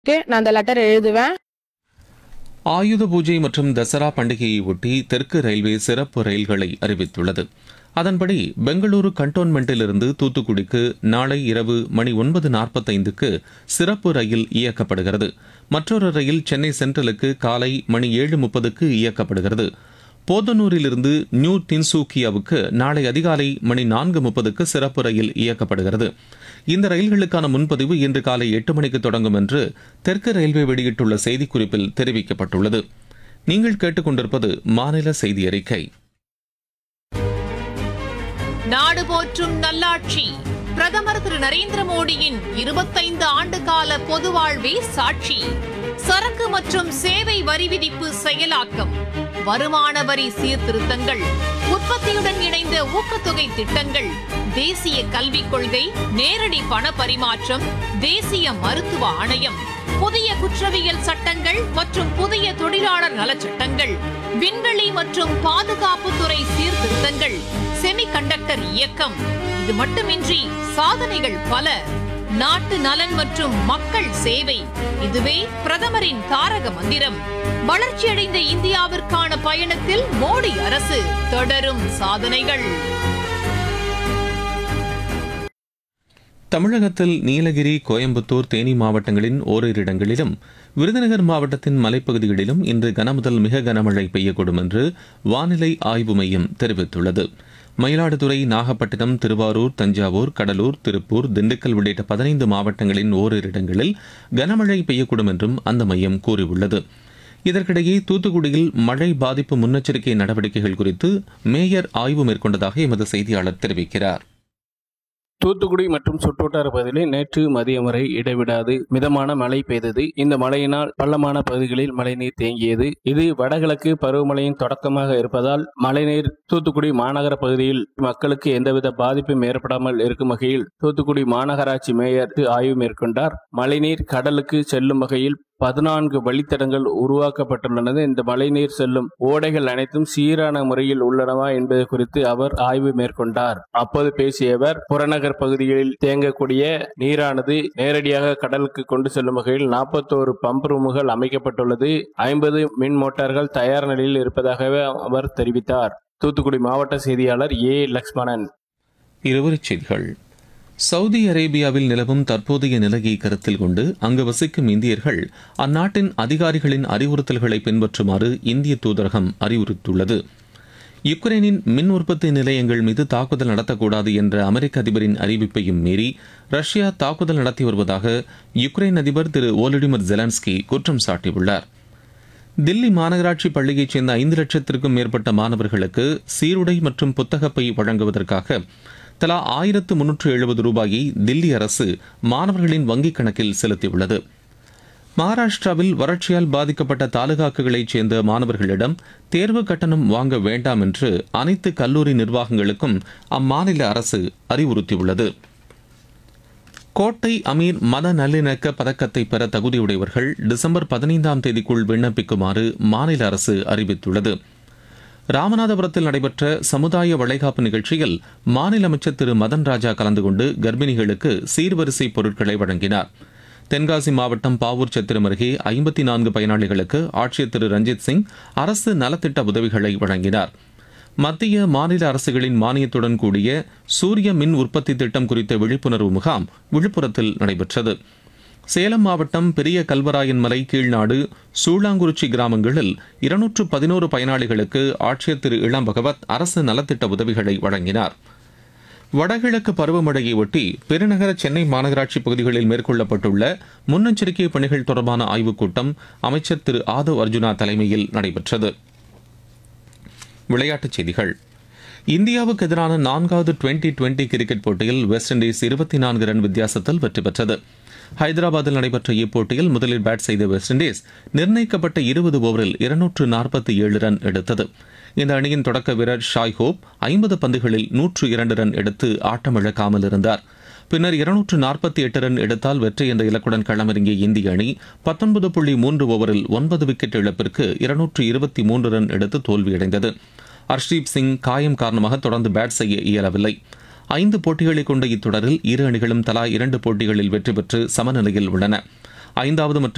நான் அந்த லெட்டர் எழுதுவேன் ஆயுத பூஜை மற்றும் தசரா பண்டிகையை ஒட்டி தெற்கு ரயில்வே சிறப்பு ரயில்களை அறிவித்துள்ளது அதன்படி பெங்களூரு கண்டோன்மெண்டிலிருந்து தூத்துக்குடிக்கு நாளை இரவு மணி ஒன்பது நாற்பத்தைந்துக்கு சிறப்பு ரயில் இயக்கப்படுகிறது மற்றொரு ரயில் சென்னை சென்ட்ரலுக்கு காலை மணி ஏழு முப்பதுக்கு இயக்கப்படுகிறது போதனூரிலிருந்து நியூ டின்சூக்கியாவுக்கு நாளை அதிகாலை மணி நான்கு முப்பதுக்கு சிறப்பு ரயில் இயக்கப்படுகிறது இந்த ரயில்களுக்கான முன்பதிவு இன்று காலை எட்டு மணிக்கு தொடங்கும் என்று தெற்கு ரயில்வே வெளியிட்டுள்ள செய்திக்குறிப்பில் தெரிவிக்கப்பட்டுள்ளது நீங்கள் கேட்டுக்கொண்டிருப்பது மாநில செய்தி அறிக்கை நாடு போற்றும் நல்லாட்சி பிரதமர் திரு நரேந்திர மோடியின் இருபத்தைந்து ஆண்டு கால பொது வாழ்வே சாட்சி சரக்கு மற்றும் சேவை வரி விதிப்பு செயலாக்கம் வருமான வரி சீர்திருத்தங்கள் உற்பத்தியுடன் இணைந்த ஊக்கத்தொகை திட்டங்கள் தேசிய கல்விக் கொள்கை நேரடி பண பரிமாற்றம் தேசிய மருத்துவ ஆணையம் புதிய குற்றவியல் சட்டங்கள் மற்றும் புதிய தொழிலாளர் நலச்சட்டங்கள் விண்வெளி மற்றும் பாதுகாப்புத்துறை சீர்திருத்தங்கள் செமிகண்டக்டர் இயக்கம் இது மட்டுமின்றி சாதனைகள் பல நாட்டு நலன் மற்றும் மக்கள் சேவை இதுவே பிரதமரின் தாரக மந்திரம் வளர்ச்சியடைந்த இந்தியாவிற்கான பயணத்தில் மோடி அரசு தொடரும் சாதனைகள் தமிழகத்தில் நீலகிரி கோயம்புத்தூர் தேனி மாவட்டங்களின் ஓரிரு இடங்களிலும் விருதுநகர் மாவட்டத்தின் மலைப்பகுதிகளிலும் இன்று கனமுதல் மிக கனமழை பெய்யக்கூடும் என்று வானிலை ஆய்வு மையம் தெரிவித்துள்ளது மயிலாடுதுறை நாகப்பட்டினம் திருவாரூர் தஞ்சாவூர் கடலூர் திருப்பூர் திண்டுக்கல் உள்ளிட்ட பதினைந்து மாவட்டங்களின் ஓரிரு இடங்களில் கனமழை பெய்யக்கூடும் என்றும் அந்த மையம் கூறியுள்ளது இதற்கிடையே தூத்துக்குடியில் மழை பாதிப்பு முன்னெச்சரிக்கை நடவடிக்கைகள் குறித்து மேயர் ஆய்வு மேற்கொண்டதாக எமது செய்தியாளர் தெரிவிக்கிறார் தூத்துக்குடி மற்றும் சுற்றுவட்டார பகுதிகளில் நேற்று மதியம் வரை இடைவிடாது மிதமான மழை பெய்தது இந்த மழையினால் பள்ளமான பகுதிகளில் மழைநீர் தேங்கியது இது வடகிழக்கு பருவமழையின் தொடக்கமாக இருப்பதால் மழைநீர் தூத்துக்குடி மாநகர பகுதியில் மக்களுக்கு எந்தவித பாதிப்பும் ஏற்படாமல் இருக்கும் வகையில் தூத்துக்குடி மாநகராட்சி மேயர் ஆய்வு மேற்கொண்டார் மழைநீர் கடலுக்கு செல்லும் வகையில் பதினான்கு வழித்தடங்கள் உருவாக்கப்பட்டுள்ளன இந்த மழைநீர் செல்லும் ஓடைகள் அனைத்தும் சீரான முறையில் உள்ளனவா என்பது குறித்து அவர் ஆய்வு மேற்கொண்டார் அப்போது பேசிய அவர் புறநகர் பகுதிகளில் தேங்கக்கூடிய நீரானது நேரடியாக கடலுக்கு கொண்டு செல்லும் வகையில் நாற்பத்தோரு பம்ப் ரூமுகள் அமைக்கப்பட்டுள்ளது ஐம்பது மின் மோட்டார்கள் தயார் நிலையில் இருப்பதாகவே அவர் தெரிவித்தார் தூத்துக்குடி மாவட்ட செய்தியாளர் ஏ லக்ஷ்மணன் இருவரிச் செய்திகள் சவுதி அரேபியாவில் நிலவும் தற்போதைய நிலையை கருத்தில் கொண்டு அங்கு வசிக்கும் இந்தியர்கள் அந்நாட்டின் அதிகாரிகளின் அறிவுறுத்தல்களை பின்பற்றுமாறு இந்திய தூதரகம் அறிவுறுத்துள்ளது யுக்ரைனின் மின் உற்பத்தி நிலையங்கள் மீது தாக்குதல் நடத்தக்கூடாது என்ற அமெரிக்க அதிபரின் அறிவிப்பையும் மீறி ரஷ்யா தாக்குதல் நடத்தி வருவதாக யுக்ரைன் அதிபர் திரு ஓலடிமிர் ஜெலன்ஸ்கி குற்றம் சாட்டியுள்ளார் தில்லி மாநகராட்சி பள்ளியைச் சேர்ந்த ஐந்து லட்சத்திற்கும் மேற்பட்ட மாணவர்களுக்கு சீருடை மற்றும் புத்தகப்பை வழங்குவதற்காக தலா ஆயிரத்து முன்னூற்று எழுபது ரூபாயை தில்லி அரசு மாணவர்களின் வங்கிக் கணக்கில் செலுத்தியுள்ளது மகாராஷ்டிராவில் வறட்சியால் பாதிக்கப்பட்ட தாலுகாக்களைச் சேர்ந்த மாணவர்களிடம் தேர்வு கட்டணம் வாங்க வேண்டாம் என்று அனைத்து கல்லூரி நிர்வாகங்களுக்கும் அம்மாநில அரசு அறிவுறுத்தியுள்ளது கோட்டை அமீர் மத நல்லிணக்க பதக்கத்தை பெற தகுதியுடையவர்கள் டிசம்பர் பதினைந்தாம் தேதிக்குள் விண்ணப்பிக்குமாறு மாநில அரசு அறிவித்துள்ளது ராமநாதபுரத்தில் நடைபெற்ற சமுதாய வளைகாப்பு நிகழ்ச்சியில் மாநில அமைச்சர் திரு மதன் ராஜா கலந்து கொண்டு கர்ப்பிணிகளுக்கு சீர்வரிசை பொருட்களை வழங்கினார் தென்காசி மாவட்டம் பாவூர் சத்திரம் அருகே ஐம்பத்தி நான்கு பயனாளிகளுக்கு ஆட்சியர் திரு ரஞ்சித் சிங் அரசு நலத்திட்ட உதவிகளை வழங்கினார் மத்திய மாநில அரசுகளின் மானியத்துடன் கூடிய சூரிய மின் உற்பத்தி திட்டம் குறித்த விழிப்புணர்வு முகாம் விழுப்புரத்தில் நடைபெற்றது சேலம் மாவட்டம் பெரிய கல்வராயன் மலை கீழ்நாடு சூளாங்குறிச்சி கிராமங்களில் இருநூற்று பதினோரு பயனாளிகளுக்கு ஆட்சியர் திரு இளம் பகவத் அரசு நலத்திட்ட உதவிகளை வழங்கினார் வடகிழக்கு பருவமழையை ஒட்டி பெருநகர சென்னை மாநகராட்சி பகுதிகளில் மேற்கொள்ளப்பட்டுள்ள முன்னெச்சரிக்கை பணிகள் தொடர்பான ஆய்வுக் கூட்டம் அமைச்சர் திரு ஆதவ் அர்ஜுனா தலைமையில் நடைபெற்றது விளையாட்டுச் செய்திகள் இந்தியாவுக்கு எதிரான நான்காவது டுவெண்டி டுவெண்டி கிரிக்கெட் போட்டியில் வெஸ்ட் இண்டீஸ் இருபத்தி நான்கு ரன் வித்தியாசத்தில் வெற்றி பெற்றது ஹைதராபாத்தில் நடைபெற்ற இப்போட்டியில் முதலில் பேட் செய்த வெஸ்ட் இண்டீஸ் நிர்ணயிக்கப்பட்ட இருபது ஓவரில் இருநூற்று நாற்பத்தி ஏழு ரன் எடுத்தது இந்த அணியின் தொடக்க வீரர் ஷாய் ஹோப் ஐம்பது பந்துகளில் நூற்று இரண்டு ரன் எடுத்து ஆட்டமிழக்காமல் இருந்தார் பின்னர் இருநூற்று நாற்பத்தி எட்டு ரன் எடுத்தால் வெற்றி என்ற இலக்குடன் களமிறங்கிய இந்திய அணி பத்தொன்பது புள்ளி மூன்று ஓவரில் ஒன்பது விக்கெட் இழப்பிற்கு இருநூற்று இருபத்தி மூன்று ரன் எடுத்து தோல்வியடைந்தது ஹர்ஷ்தீப் சிங் காயம் காரணமாக தொடர்ந்து பேட் செய்ய இயலவில்லை ஐந்து போட்டிகளை கொண்ட இத்தொடரில் இரு அணிகளும் தலா இரண்டு போட்டிகளில் வெற்றி பெற்று சமநிலையில் உள்ளன ஐந்தாவது மற்றும்